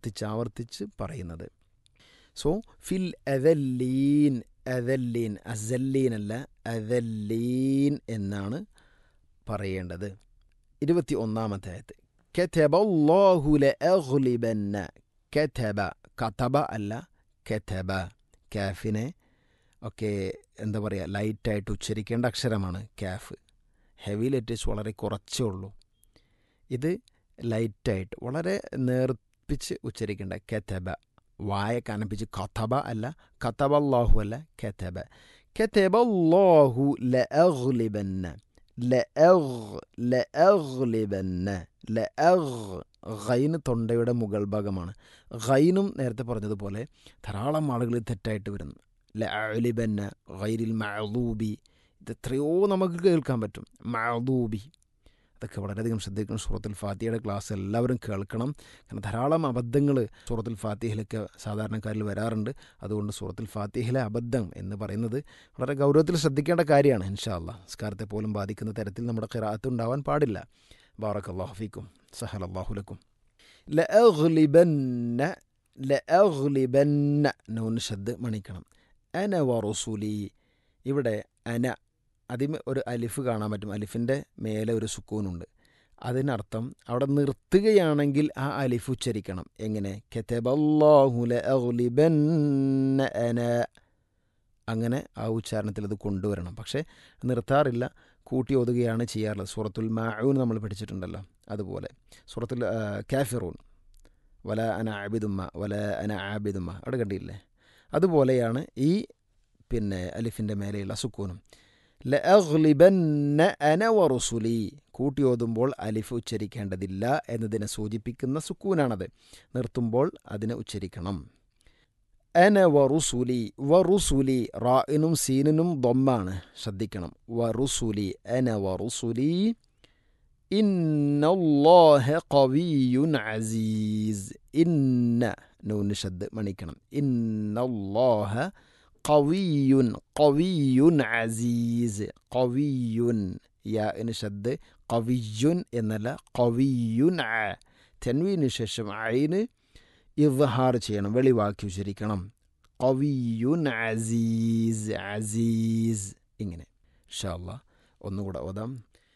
ആവർത്തിച്ച് ആവർത്തിച്ച് പറയുന്നത് സോ ഫിൽ അദല്ലീൻ അദല്ലീൻ അസല്ലീൻ അല്ല അദല്ലീൻ എന്നാണ് പറയേണ്ടത് ഇരുപത്തി ഒന്നാമത്തെ ആയത്ത് കെഥബല്ലാഹു ലഅഗ്ലിബന്ന കെഥബ കഥബ അല്ല കെഥബ കാഫിനെ ഒക്കെ എന്താ പറയുക ലൈറ്റായിട്ട് ഉച്ചരിക്കേണ്ട അക്ഷരമാണ് കാഫ് ഹെവി ലെറ്റേഴ്സ് വളരെ കുറച്ചേ ഉള്ളൂ ഇത് ലൈറ്റായിട്ട് വളരെ നേർപ്പിച്ച് ഉച്ചരിക്കേണ്ട കെഥബ വായ കനപ്പിച്ച് കഥബ അല്ല കഥബല്ലാഹു അല്ല കെഥബ കെഥബല്ലാഹു ലഅഗ്ലിബന്ന ലഅഗ് ലഅഗ്ലിബന്ന ലഅഗ് ഗൈന് തൊണ്ടയുടെ മുകൾ ഭാഗമാണ് ഗൈനും നേരത്തെ പറഞ്ഞതുപോലെ ധാരാളം ആളുകൾ തെറ്റായിട്ട് വരുന്നു ലഅലിബന്ന ഗൈരിൽ മഅദൂബി ഇത് എത്രയോ നമുക്ക് കേൾക്കാൻ പറ്റും മഅദൂബി അതൊക്കെ വളരെയധികം ശ്രദ്ധിക്കണം സൂറത്തുൽ ഫാത്തിഹയുടെ ക്ലാസ് എല്ലാവരും കേൾക്കണം കാരണം ധാരാളം അബദ്ധങ്ങൾ സൂറത്തുൽ ഫാത്തിഹയിലൊക്കെ സാധാരണക്കാരിൽ വരാറുണ്ട് അതുകൊണ്ട് സൂറത്തുൽ ഫാത്തിഹയിലെ അബദ്ധം എന്ന് പറയുന്നത് വളരെ ഗൗരവത്തിൽ ശ്രദ്ധിക്കേണ്ട കാര്യമാണ് ഇൻഷാല്ല സ്കാരത്തെ പോലും ബാധിക്കുന്ന തരത്തിൽ നമ്മുടെ ഖിറാത്ത് ഉണ്ടാവാൻ പാടില്ല ബാറക് അള്ളാഹുഫിക്കും സഹൽ അള്ളാഹുലക്കും ലഅഗ്ലിബന്ന ലഅഗ്ലിബന്ന നൂൻ ശബ്ദ് മണിക്കണം അന വറുസുലി ഇവിടെ അന അതിന് ഒരു അലിഫ് കാണാൻ പറ്റും അലിഫിൻ്റെ മേലെ ഒരു സുക്കൂനുണ്ട് അതിനർത്ഥം അവിടെ നിർത്തുകയാണെങ്കിൽ ആ അലിഫ് ഉച്ചരിക്കണം എങ്ങനെ കെത്തബല്ലാഹുല അന അങ്ങനെ ആ ഉച്ചാരണത്തിൽ അത് കൊണ്ടുവരണം പക്ഷേ നിർത്താറില്ല കൂട്ടി ഒതുകയാണ് ചെയ്യാറുള്ളത് സൂറത്തുൽ മാഊൻ നമ്മൾ പഠിച്ചിട്ടുണ്ടല്ലോ അതുപോലെ സൂറത്തുൽ കാഫിറൂൻ വല അന ആബിദുമ്മ വല അന ആബിദുമ്മ അവിടെ കണ്ടില്ലേ അതുപോലെയാണ് ഈ പിന്നെ അലിഫിൻ്റെ മേലെയുള്ള സുക്കൂനും ലഅഗ്ലിബന്ന അന വറുസുലി കൂട്ടി ഓതുമ്പോൾ അലിഫ് ഉച്ചരിക്കേണ്ടതില്ല എന്നതിനെ സൂചിപ്പിക്കുന്ന സുക്കൂനാണത് നിർത്തുമ്പോൾ അതിനെ ഉച്ചരിക്കണം അന വറുസുലി വറുസുലി റായിനും സീനിനും ദൊമ്മാണ് ശ്രദ്ധിക്കണം വറുസുലി അന വറുസുലി ഇന്നല്ലാഹ ഖവിയുൻ അസീസ് ഇന്ന നൂന് ശബ്ദ് മണിക്കണം ഇന്നല്ലാഹ ഖവിയുൻ ഖവിയുൻ അസീസ് ഖവിയുൻ യാ എന്ന് ശബ്ദ് ഖവിയുൻ എന്നല്ല ഖവിയുൻ ആ തെൻവീന് ശേഷം അയിന് ഇവഹാർ ചെയ്യണം വെളിവാക്കി ഉച്ചരിക്കണം ഖവിയുൻ അസീസ് അസീസ് ഇങ്ങനെ ഇൻഷാല്ല ഒന്നുകൂടെ ഓതാം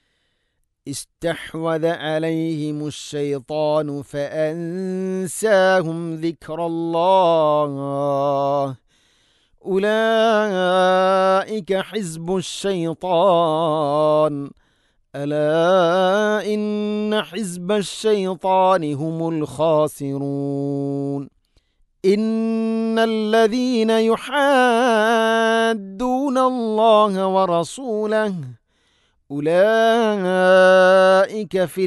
استحوذ عليهم الشيطان فأنساهم ذكر الله أولئك حزب الشيطان ألا إن حزب الشيطان هم الخاسرون إن الذين يحادون الله ورسوله أولئك في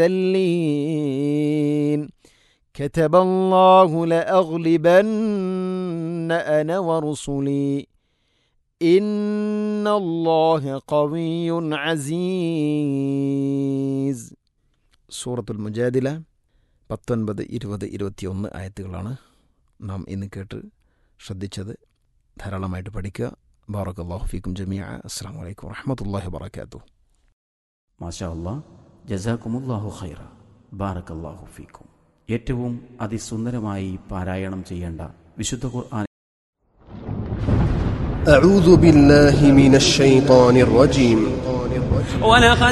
الأذلين كتب الله لأغلبن أنا ورسلي إن الله قوي عزيز സൂറത്തുൽ മുജാദില പത്തൊൻപത് ഇരുപത് ഇരുപത്തിയൊന്ന് ആയത്തുകളാണ് നാം ഇന്ന് കേട്ട് ശ്രദ്ധിച്ചത് ധാരാളമായിട്ട് പഠിക്കുക ബാറക് അള്ളാഹു ഫീക്കും ജമിയ അസ്സാം വലൈക്കും വറഹമത്തല്ലാഹി വബർക്കാത്തു മാഷാ അല്ലാ ജസാക്കുമുല്ലാഹു ഖൈറ ബാറക് അള്ളാഹു ഫീക്കും ഏറ്റവും അതിസുന്ദരമായി പാരായണം ചെയ്യേണ്ട വിശുദ്ധ ഖുർആൻ أعوذ بالله من الشيطان الرجيم ولقد